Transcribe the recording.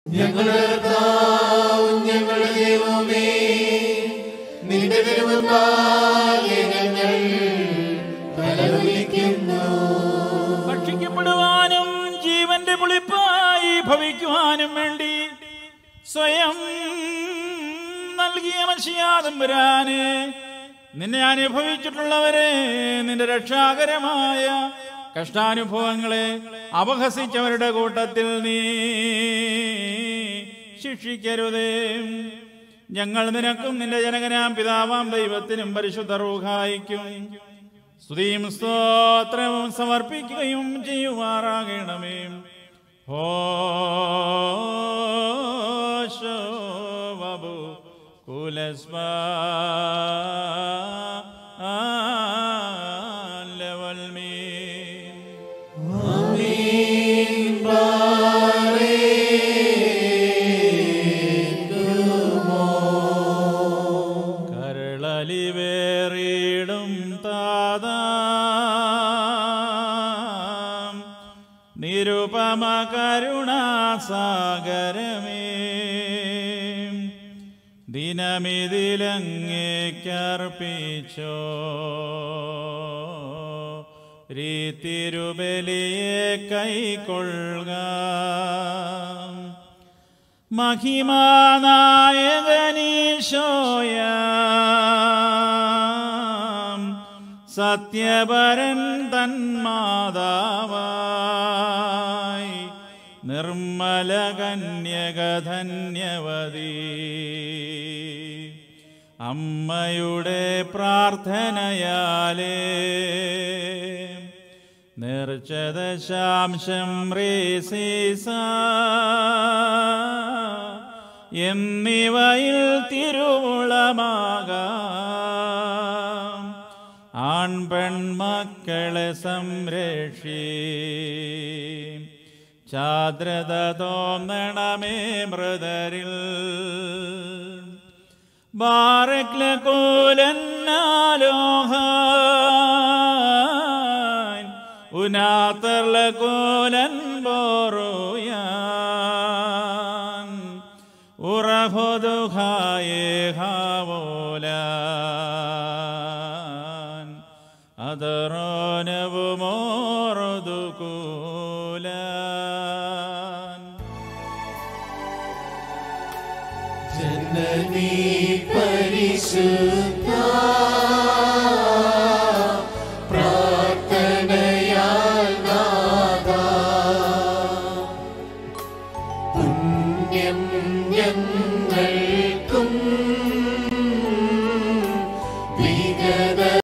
ഞങ്ങളുടെ കർത്താവും ഞങ്ങളുടെ ദൈവമേ നിന്റെ തിരുമുമ്പാകെ ഞങ്ങൾ തലകുലിക്കുന്നു ഭക്ഷിക്കപ്പെടുവാനും ജീവന്റെ പുളിപ്പായി ഭവിക്കുവാനും വേണ്ടി സ്വയം നൽകിയ മഷിയാതമ്പുരാന് നിന്നെ അനുഭവിച്ചിട്ടുള്ളവരെ നിന്റെ രക്ഷാകരമായ കഷ്ടാനുഭവങ്ങളെ അപഹസിച്ചവരുടെ കൂട്ടത്തിൽ നീ ശിക്ഷിക്കരുതേ ഞങ്ങൾ നിനക്കും നിന്റെ ജനകനാം പിതാവാം ദൈവത്തിനും പരിശുദ്ധ റൂഹായിക്കും സ്തുതിയും സ്തോത്രവും സമർപ്പിക്കുകയും ചെയ്യുമാറാകണമേ ഹോശോ ബബു കുലസ്മ ലെവൽ മീൻ കരളലിവേറിയിടും താതാം നിരുപമ കരുണാസാഗരമേ ദിനമിതിലങ്ങേക്കർപ്പിച്ചോ രീത്തിരുബലിയെ കൈക്കൊള്ളുക മഹിമാനായകനീശോയാം സത്യപരൻ തന്മാതാവായി നിർമ്മല കന്യകധന്യവതി അമ്മയുടെ പ്രാർത്ഥനയാലേ നിർച്ചദശാംശം റേസീസ എന്നിവയിൽ തിരുവുളമാകാം ആൺപെൺമക്കളെ സംരക്ഷി ചാദ്രത തോന്നണമേ മൃതരിൽ ബാറക്ലകൂലന്നാലോഹാൻ ഉനാത്തർലകൂലൻ ബോറുയാൻ ഉറഹുദുഹായേ ഹാവോലാൻ അതറോനവുമോറുദുകൂലാൻ ജനനീ പരിശുദ്ധ പ്രാർത്ഥനയാൽ നാഥാ പുണ്യം ഞങ്ങൾ